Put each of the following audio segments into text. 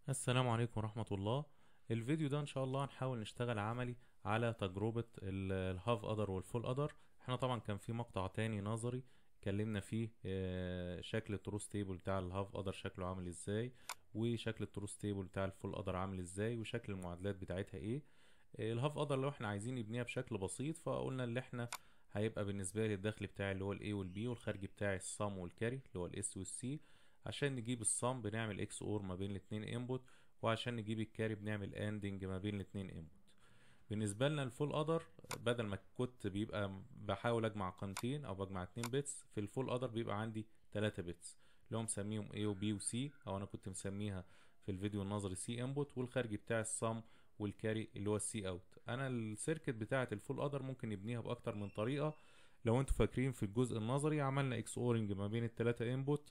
السلام عليكم ورحمة الله الفيديو ده ان شاء الله هنحاول نشتغل عملي على تجربة ال- الهاف قدر والفول قدر احنا طبعا كان في مقطع تاني نظري اتكلمنا فيه آه، شكل التروس تيبل بتاع الهاف قدر شكله عامل ازاي وشكل التروس تيبل بتاع الفول قدر عامل ازاي وشكل المعادلات بتاعتها ايه آه، الهاف قدر لو احنا عايزين نبنيها بشكل بسيط فقلنا اللي احنا هيبقى بالنسبة لي الدخل بتاعي اللي هو الاي والبي والخارج بتاعي الصم والكاري اللي هو الاس والسي عشان نجيب الصم بنعمل اكس اور ما بين الاتنين انبوت وعشان نجيب الكاري بنعمل اندنج ما بين الاتنين انبوت بالنسبة لنا الفول قدر بدل ما كنت بيبقى بحاول اجمع قيمتين او بجمع اتنين بيتس في الفول قدر بيبقى عندي تلاتة بيتس اللي هو مسميهم A و B و C او انا كنت مسميها في الفيديو النظري C انبوت والخارجي بتاع الصم والكاري اللي هو السي اوت انا السيركت بتاعة الفول قدر ممكن نبنيها باكتر من طريقة لو انتوا فاكرين في الجزء النظري عملنا اكس اورنج ما بين التلاتة انبوت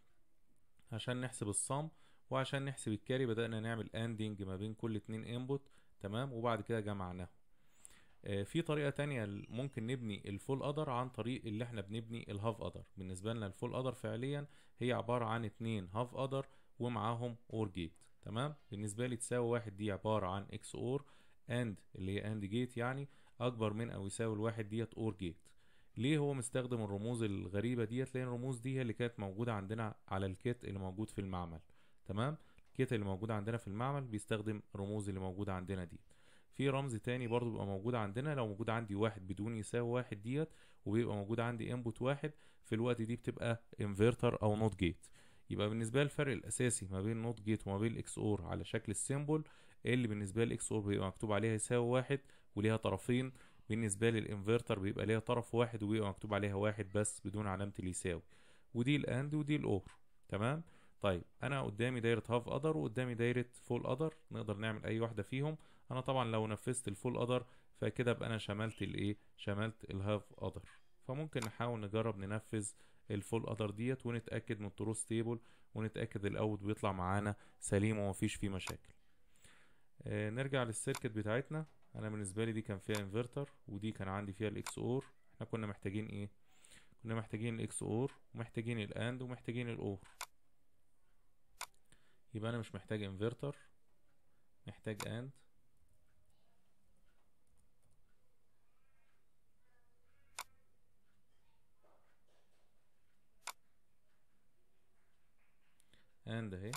عشان نحسب الصم وعشان نحسب الكاري بدأنا نعمل اندنج ما بين كل اتنين انبوت تمام وبعد كده جمعناهم آه، في طريقة تانية ال- ممكن نبني الفول قدر عن طريق اللي احنا بنبني الهاف قدر بالنسبة لنا الفول قدر فعليا هي عبارة عن اتنين هاف قدر ومعاهم اور جيت تمام بالنسبة لي تساوي واحد دي عبارة عن اكس اور اند اللي هي اند جيت يعني اكبر من او يساوي الواحد ديت اور جيت ليه هو مستخدم الرموز الغريبة ديت لان الرموز دي هي اللي كانت موجودة عندنا على الكيت اللي موجود في المعمل تمام الكيت اللي موجود عندنا في المعمل بيستخدم الرموز اللي موجودة عندنا دي في رمز تاني برضو بيبقى موجود عندنا لو موجود عندي واحد بدون يساوي واحد ديت وبيبقى موجود عندي انبوت واحد في الوقت دي بتبقى انفرتر او نوت جيت يبقى بالنسبه لي الفرق الاساسي ما بين نوت جيت وما بين الاكس اور على شكل السيمبل اللي بالنسبه لي الاكس اور بيبقى مكتوب عليها يساوي واحد وليها طرفين بالنسبه لي الانفرتر بيبقى ليها طرف واحد وبيبقى مكتوب عليها واحد بس بدون علامه اليساوي ودي الاند ودي الاور تمام طيب انا قدامي دايره هاف قدر وقدامي دايره فول قدر نقدر نعمل اي واحده فيهم انا طبعا لو نفذت الفول قدر فكده ابقى انا شملت الايه شملت الهاف قدر فممكن نحاول نجرب ننفذ الفول قدر ديت ونتاكد من التروس تيبل ونتاكد الاوت بيطلع معانا سليم ومفيش فيه مشاكل آه نرجع للسيركت بتاعتنا انا بالنسبه لي دي كان فيها انفرتر ودي كان عندي فيها الاكس اور احنا كنا محتاجين ايه كنا محتاجين الاكس اور ومحتاجين الاند ومحتاجين الاور يبقى انا مش محتاج انفرتر محتاج اند اند اهي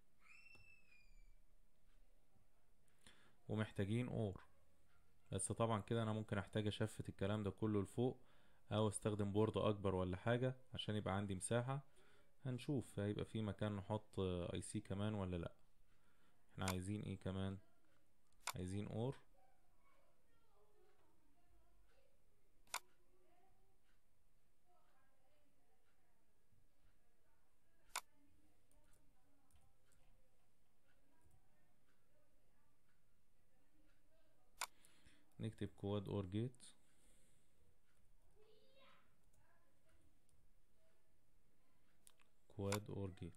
ومحتاجين اور بس طبعا كده انا ممكن احتاج اشفت الكلام ده كله لفوق او استخدم بورد اكبر ولا حاجة عشان يبقى عندي مساحة هنشوف هيبقى في مكان نحط اي سي كمان ولا لا احنا عايزين ايه كمان عايزين اور نكتب كواد اور جيت كواد اور جيت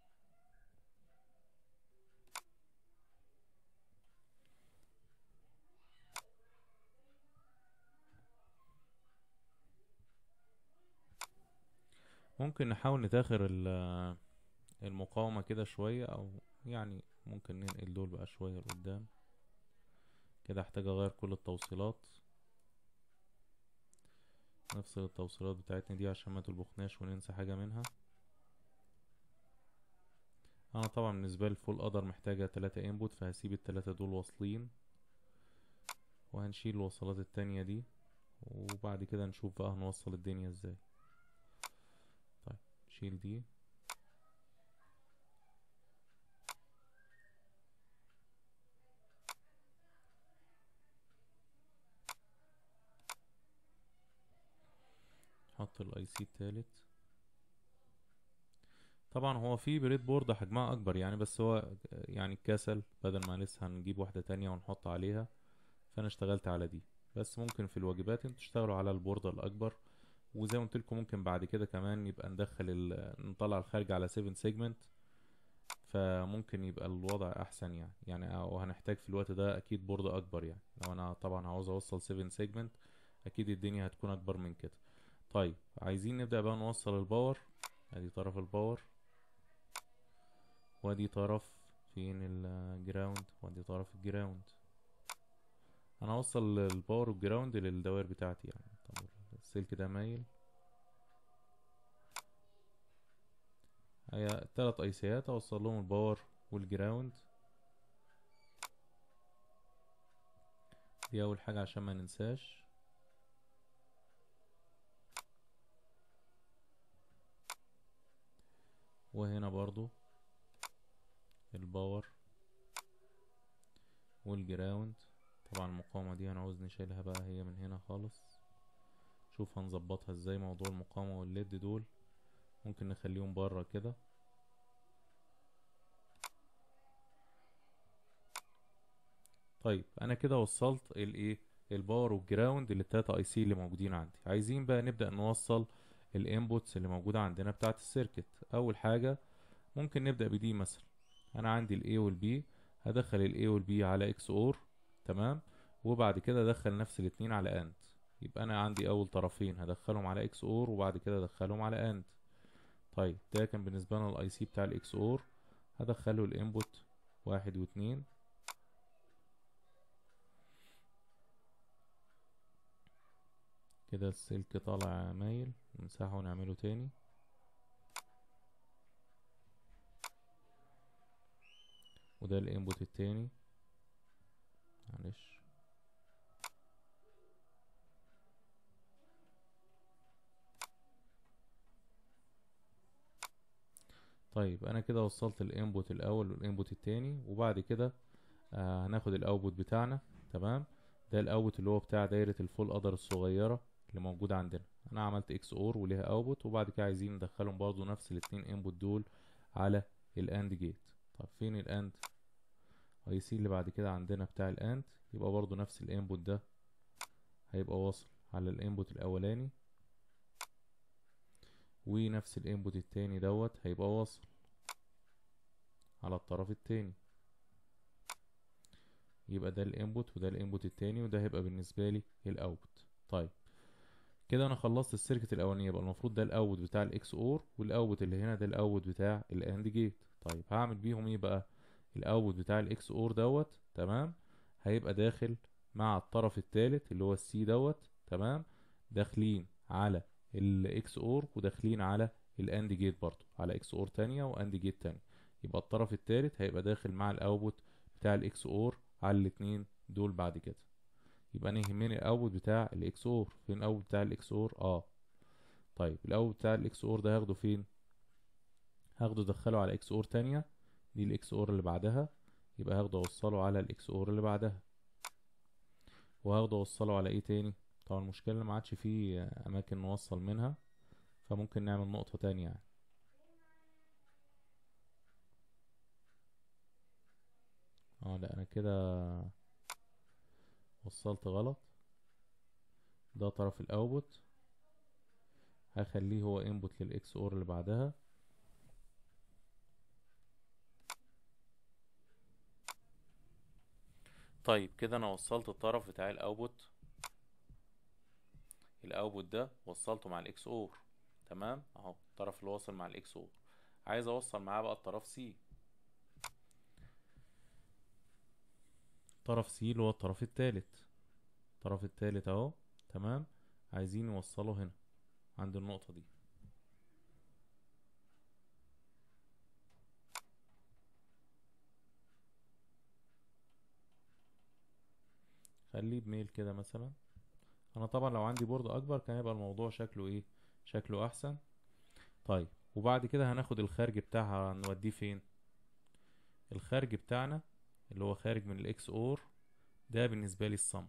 ممكن نحاول نتاخر ال- المقاومة كده شوية او يعني ممكن ننقل دول بقى شوية لقدام كده احتاج اغير كل التوصيلات نفصل التوصيلات بتاعتنا دي عشان ما تلبخناش وننسى حاجة منها انا طبعا بالنسبة لي الفول قدر محتاجة تلاتة انبوت فهسيب التلاتة دول واصلين وهنشيل الوصلات التانية دي وبعد كده نشوف بقى هنوصل الدنيا ازاي طيب شيل دي حط الاي سي التالت طبعا هو في بريد بورد حجمها اكبر يعني بس هو يعني كسل بدل ما لسه هنجيب واحدة تانية ونحط عليها فانا اشتغلت على دي بس ممكن في الواجبات انتوا تشتغلوا على البوردة الاكبر وزي ما قلت لكم ممكن بعد كده كمان يبقى ندخل ال... نطلع الخارج على 7 سيجمنت فممكن يبقى الوضع احسن يعني يعني او هنحتاج في الوقت ده اكيد بوردة اكبر يعني لو انا طبعا عاوز اوصل 7 سيجمنت اكيد الدنيا هتكون اكبر من كده طيب عايزين نبدأ بقى نوصل الباور ادي طرف الباور وادي طرف فين الجراوند ودي طرف الجراوند انا هوصل الباور والجراوند للدوائر بتاعتي يعني طب السلك ده مايل هي تلات ايسيات اوصل لهم الباور والجراوند دي اول حاجة عشان ما ننساش وهنا برضو الباور والجراوند طبعا المقاومة دي هنعوز نشيلها بقى هي من هنا خالص شوف هنظبطها ازاي موضوع المقاومة والليد دول ممكن نخليهم برا كده طيب انا كده وصلت الايه الباور والجراوند للتلاتة اي سي اللي موجودين عندي عايزين بقى نبدأ نوصل الانبوتس اللي موجودة عندنا بتاعة السيركت اول حاجة ممكن نبدأ بدي مثلا انا عندي الاي والبي هدخل الاي والبي على اكس اور تمام وبعد كده ادخل نفس الاتنين على اند يبقى انا عندي اول طرفين هدخلهم على اكس اور وبعد كده ادخلهم على اند طيب ده كان بالنسبة لنا الاي سي بتاع الاكس اور هدخله الانبوت واحد واتنين كده السلك طالع مايل نمسحه ونعمله تاني وده الانبوت التاني معلش طيب انا كده وصلت الانبوت الاول والانبوت التاني وبعد كده آه هناخد الاوتبوت بتاعنا تمام ده الاوتبوت اللي هو بتاع دايرة الفول قدر الصغيرة اللي موجودة عندنا انا عملت اكس اور وليها اوتبوت وبعد كده عايزين ندخلهم برضو نفس الاتنين انبوت دول على الاند جيت طب فين الاند اي سي اللي بعد كده عندنا بتاع الاند يبقى برضو نفس الانبوت ده هيبقى واصل على الانبوت الاولاني ونفس الانبوت التاني دوت هيبقى واصل على الطرف التاني يبقى ده الانبوت وده الانبوت التاني وده هيبقى بالنسبة لي الاوتبوت طيب كده انا خلصت السيركت الاولانيه يبقى المفروض ده الاوت بتاع الاكس اور والاوت اللي هنا ده الاوت بتاع الاند جيت طيب هعمل بيهم ايه بقى الاوت بتاع الاكس اور دوت تمام هيبقى داخل مع الطرف الثالث اللي هو السي دوت تمام داخلين على الاكس اور وداخلين على الاند جيت برضو على اكس اور تانية واند جيت تانية يبقى الطرف الثالث هيبقى داخل مع الاوتبوت بتاع الاكس اور على الاتنين دول بعد كده يبقى انا يهمني الاوت بتاع الاكس اور فين الاوت بتاع الاكس اور اه طيب الاوت بتاع الاكس اور ده هاخده فين هاخده ادخله على اكس اور تانية دي الاكس اور اللي بعدها يبقى هاخده اوصله على الاكس اور اللي بعدها وهاخده اوصله على ايه تاني طبعا المشكلة ما عادش فيه اماكن نوصل منها فممكن نعمل نقطة تانية يعني اه لا انا كده وصلت غلط ده طرف الاوتبوت هخليه هو انبوت للاكس اور اللي بعدها طيب كده انا وصلت الطرف بتاع الاوتبوت الاوتبوت ده وصلته مع الاكس اور تمام اهو الطرف اللي واصل مع الاكس اور عايز اوصل معاه بقى الطرف سي طرف سي اللي هو الطرف التالت الطرف التالت اهو تمام عايزين نوصله هنا عند النقطة دي خليه بميل كده مثلا انا طبعا لو عندي بورد اكبر كان يبقى الموضوع شكله ايه شكله احسن طيب وبعد كده هناخد الخارج بتاعها نوديه فين الخارج بتاعنا اللي هو خارج من الاكس اور ده بالنسبة لي الصم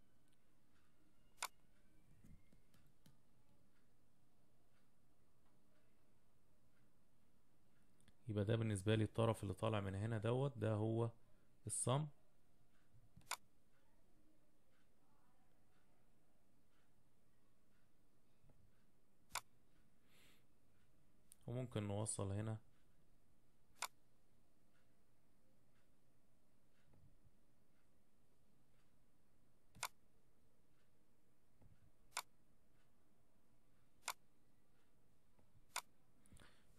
يبقى ده بالنسبة لي الطرف اللي طالع من هنا دوت ده هو الصم وممكن نوصل هنا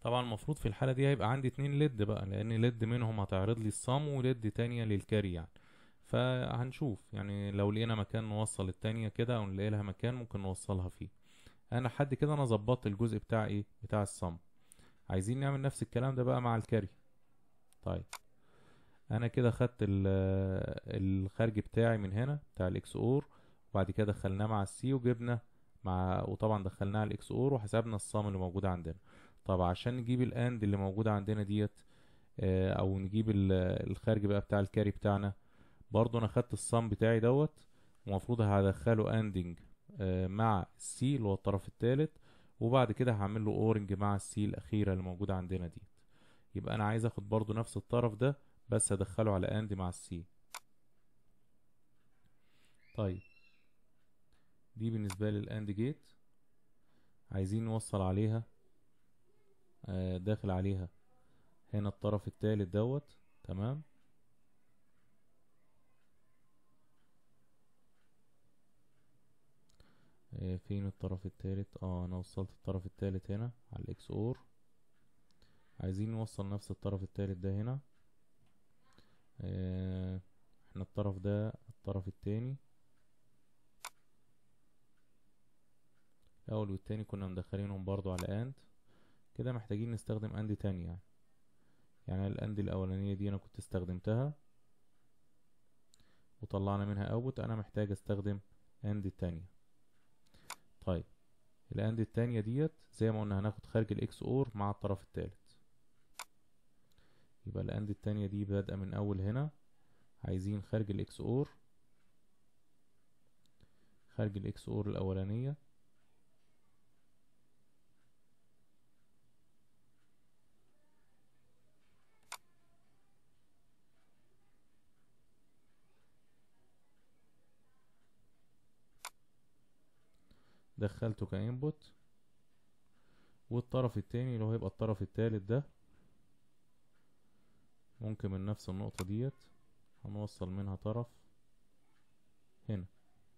طبعا المفروض في الحالة دي هيبقى عندي اتنين ليد بقى لان ليد منهم هتعرض لي الصم وليد تانية للكاري يعني فهنشوف يعني لو لقينا مكان نوصل التانية كده او نلاقي لها مكان ممكن نوصلها فيه انا لحد كده انا ظبطت الجزء بتاع ايه بتاع الصم عايزين نعمل نفس الكلام ده بقى مع الكاري طيب انا كده خدت الخارج بتاعي من هنا بتاع الاكس اور وبعد كده دخلناه مع السي وجبنا مع وطبعا دخلناه على الاكس اور وحسبنا الصم اللي موجود عندنا طب عشان نجيب الاند اللي موجودة عندنا ديت او نجيب الخارج بقى بتاع الكاري بتاعنا برضو انا خدت الصم بتاعي دوت ومفروض هدخله اندنج مع السي اللي هو الطرف الثالث وبعد كده هعمل له اورنج مع السي الاخيره اللي موجوده عندنا دي يبقى انا عايز اخد برضو نفس الطرف ده بس ادخله على اند مع السي طيب دي بالنسبه لي الاند جيت عايزين نوصل عليها داخل عليها هنا الطرف الثالث دوت تمام فين الطرف الثالث اه انا وصلت الطرف الثالث هنا على الاكس اور عايزين نوصل نفس الطرف الثالث ده هنا اه احنا الطرف ده الطرف التاني الاول والتاني كنا مدخلينهم برضو على اند كده محتاجين نستخدم اند تاني يعني يعني الاند الاولانية دي انا كنت استخدمتها وطلعنا منها اوت انا محتاج استخدم اند التانية طيب الاند التانية ديت زي ما قلنا هناخد خارج الاكس اور مع الطرف التالت يبقى الاند التانية دي بادئة من اول هنا عايزين خارج الاكس اور خارج الاكس اور الاولانية دخلته كانبوت والطرف التاني اللي هو هيبقى الطرف التالت ده ممكن من نفس النقطة ديت هنوصل منها طرف هنا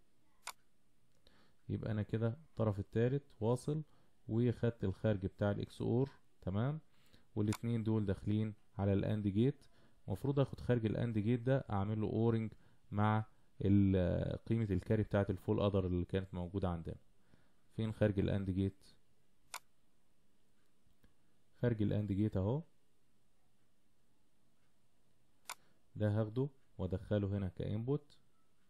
يبقى انا كده الطرف التالت واصل وخدت الخارج بتاع الاكس اور تمام والاتنين دول داخلين على الاند جيت المفروض اخد خارج الاند جيت ده اعمل له اورنج مع قيمة الكاري بتاعة الفول ادر اللي كانت موجودة عندنا فين خارج الاند جيت خارج الاند جيت اهو ده هاخده وادخله هنا كانبوت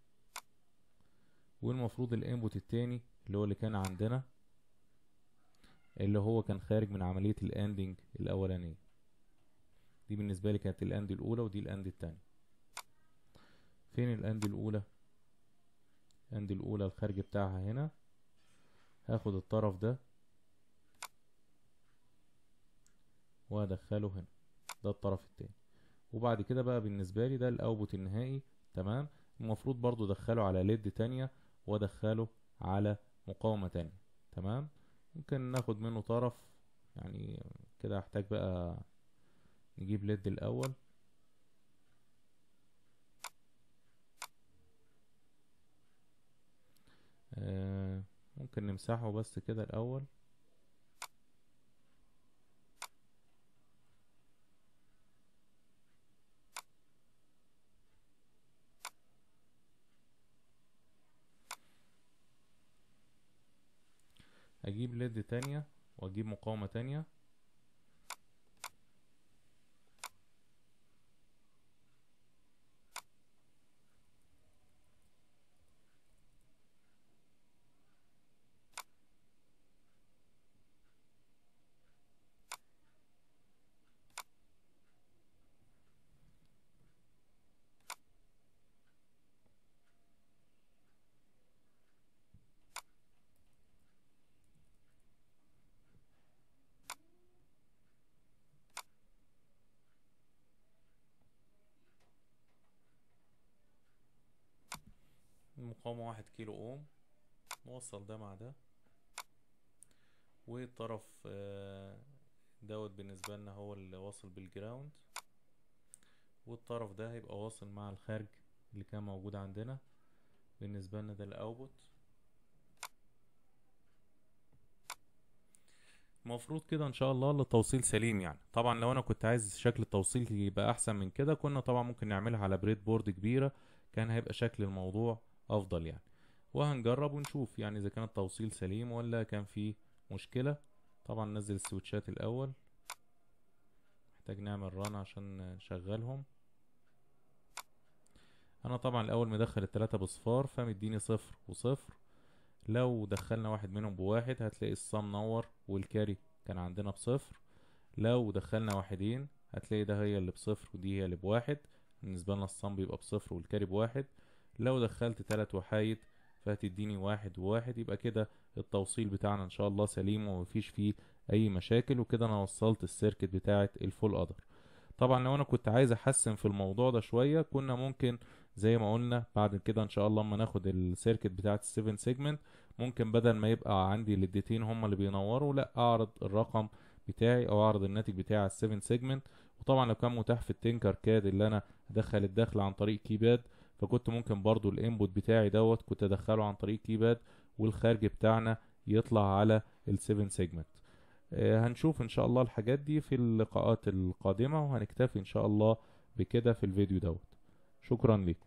والمفروض الانبوت التاني اللي هو اللي كان عندنا اللي هو كان خارج من عملية الاندنج الاولانية دي بالنسبة لي كانت الاند الاولى ودي الاند التانية فين الاند الاولى الاند الاولى الخارج بتاعها هنا هاخد الطرف ده وادخله هنا ده الطرف التاني وبعد كده بقى بالنسبة لي ده الاوبوت النهائي تمام المفروض برضو ادخله على ليد تانية وادخله على مقاومة تانية تمام ممكن ناخد منه طرف يعني كده هحتاج بقى نجيب ليد الاول آه ممكن نمسحه بس كده الاول اجيب ليد تانية واجيب مقاومة تانية المقاومة واحد كيلو اوم نوصل ده مع ده والطرف دوت بالنسبة لنا هو اللي واصل بالجراوند والطرف ده هيبقى واصل مع الخارج اللي كان موجود عندنا بالنسبة لنا ده الاوتبوت المفروض كده ان شاء الله التوصيل سليم يعني طبعا لو انا كنت عايز شكل التوصيل يبقى احسن من كده كنا طبعا ممكن نعملها على بريد بورد كبيرة كان هيبقى شكل الموضوع افضل يعني وهنجرب ونشوف يعني اذا كان التوصيل سليم ولا كان فيه مشكلة طبعا ننزل السويتشات الاول محتاج نعمل ران عشان نشغلهم انا طبعا الاول مدخل التلاتة بصفار فمديني صفر وصفر لو دخلنا واحد منهم بواحد هتلاقي الصم نور والكاري كان عندنا بصفر لو دخلنا واحدين هتلاقي ده هي اللي بصفر ودي هي اللي بواحد بالنسبة لنا الصم بيبقى بصفر والكاري بواحد لو دخلت تلات وحايد فهتديني واحد وواحد يبقى كده التوصيل بتاعنا ان شاء الله سليم ومفيش فيه اي مشاكل وكده انا وصلت السيركت بتاعة الفول قدر طبعا لو انا كنت عايز احسن في الموضوع ده شوية كنا ممكن زي ما قلنا بعد كده ان شاء الله اما ناخد السيركت بتاعة السيفن سيجمنت ممكن بدل ما يبقى عندي الليدتين هما اللي بينوروا لا اعرض الرقم بتاعي او اعرض الناتج بتاعي على السيفن سيجمنت وطبعا لو كان متاح في التنكر كاد اللي انا ادخل الدخل عن طريق كيباد فكنت ممكن برضو الانبوت بتاعي دوت كنت ادخله عن طريق كيباد والخارج بتاعنا يطلع على ال7 سيجمنت هنشوف ان شاء الله الحاجات دي في اللقاءات القادمة وهنكتفي ان شاء الله بكده في الفيديو دوت شكرا لكم